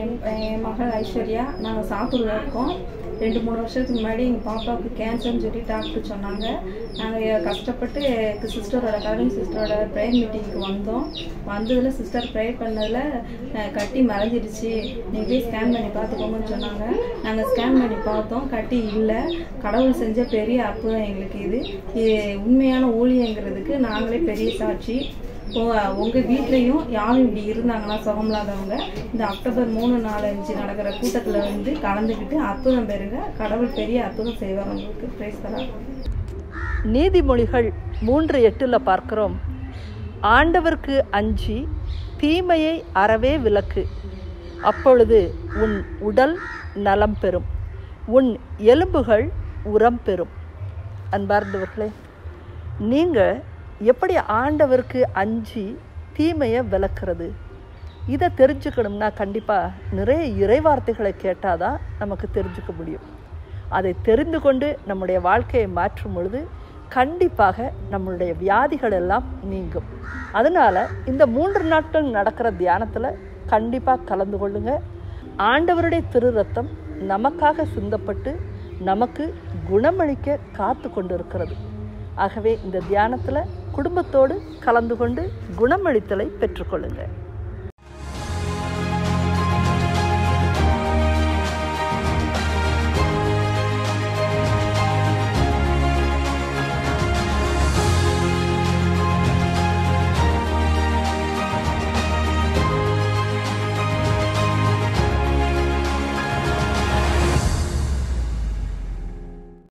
என் என் மகள் ஐஸ்வர்யா நாங்கள் சாத்தூரில் இருக்கோம் ரெண்டு மூணு வருஷத்துக்கு முன்னாடி எங்கள் பாப்பாவுக்கு கேன்சர்னு சொல்லி டாக்டர் சொன்னாங்க நாங்கள் கஷ்டப்பட்டு எங்கள் சிஸ்டரோட கவின் சிஸ்டரோட ப்ரேயர் மீட்டிங்க்கு வந்தோம் வந்ததில் சிஸ்டர் ப்ரே பண்ணதில் அஹ், கட்டி மறைஞ்சிருச்சு நீங்கள் போய் ஸ்கேன் பண்ணி பார்த்துக்கோங்கன்னு சொன்னாங்க நாங்கள் ஸ்கேன் பண்ணி பார்த்தோம் கட்டி இல்லை கடவுள் செஞ்ச பெரிய அற்புதம் எங்களுக்கு இது இது உண்மையான ஊழியங்கிறதுக்கு நாங்களே பெரிய சாட்சி உங்கள் வீட்லேயும் யாரும் இப்படி இருந்தாங்கன்னா சுகமில்லாதவங்க இந்த அக்டோபர் மூணு நாலு அஞ்சு நடக்கிற கூட்டத்தில் வந்து கலந்துக்கிட்டு அற்புதம் பெறுங்க கடவுள் பெரிய அற்புதம் செய்வார் உங்களுக்கு பிரைஸ் தரா நீதிமொழிகள் மூன்று எட்டில் பார்க்கிறோம் ஆண்டவருக்கு அஞ்சி தீமையை அறவே விலக்கு அப்பொழுது உன் உடல் நலம் பெறும் உன் எலும்புகள் உரம் பெறும் அன்பார்ந்தவர்களே நீங்கள் எப்படி ஆண்டவருக்கு அஞ்சி தீமையை விளக்குறது இதை தெரிஞ்சுக்கணும்னா கண்டிப்பாக நிறைய இறைவார்த்தைகளை கேட்டால் தான் நமக்கு தெரிஞ்சுக்க முடியும் அதை தெரிந்து கொண்டு நம்முடைய வாழ்க்கையை மாற்றும் பொழுது கண்டிப்பாக நம்மளுடைய வியாதிகள் எல்லாம் நீங்கும் அதனால் இந்த மூன்று நாட்கள் நடக்கிற தியானத்தில் கண்டிப்பாக கலந்து கொள்ளுங்க ஆண்டவருடைய திரு ரத்தம் நமக்காக சிந்தப்பட்டு நமக்கு குணமளிக்க காத்து கொண்டு இருக்கிறது ஆகவே இந்த தியானத்தில் குடும்பத்தோடு கலந்து கொண்டு குணமளித்தலை பெற்றுக்கொள்ளுங்கள்